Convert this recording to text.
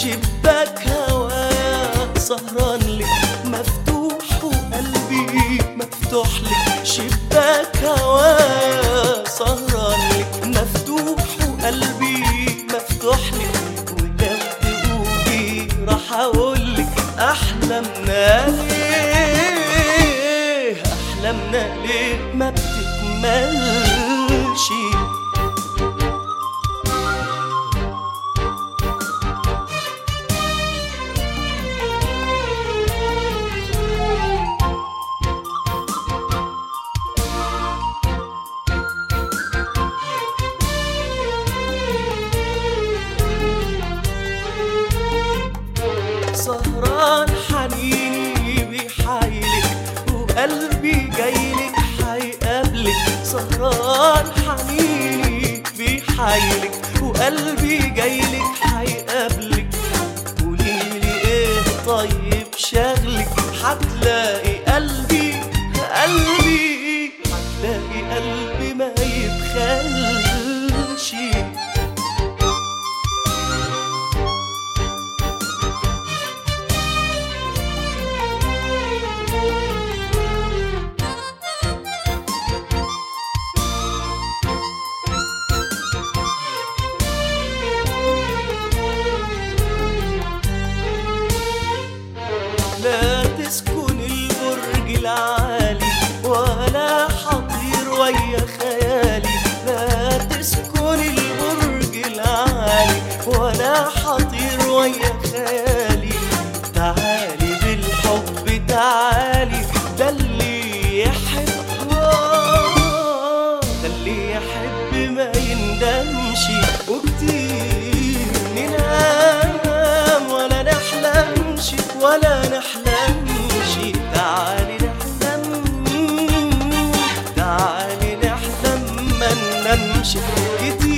شباك هوايا سهران لك مفتوح وقلبي مفتوح لك شباك هوايا سهران لك مفتوح وقلبي مفتوح لك ولو تقولي راح اقول لك احلامنا ليه احلامنا ليه ما بتكملش سهران حنيني بيحايلك وقلبي جايلك حيقابلك سهران حنيني بيحايلك وقلبي جايلك حيقابلك قوليلي ايه طيب شغلك هتلاقي قلبي قلبي هتلاقي قلبي ما يبخلش لا تسكن البرج العالي ولا حطير ويا خيالي لا تسكن البرج العالي ولا حطير ويا خيالي تعالي بالحب تعالي ده اللي يحب آه، ده اللي يحب ما يندمش وكتير ننام ولا نحلمش ولا نحلمش تعالي نحلم تعالي نحلم ما ننامش كتير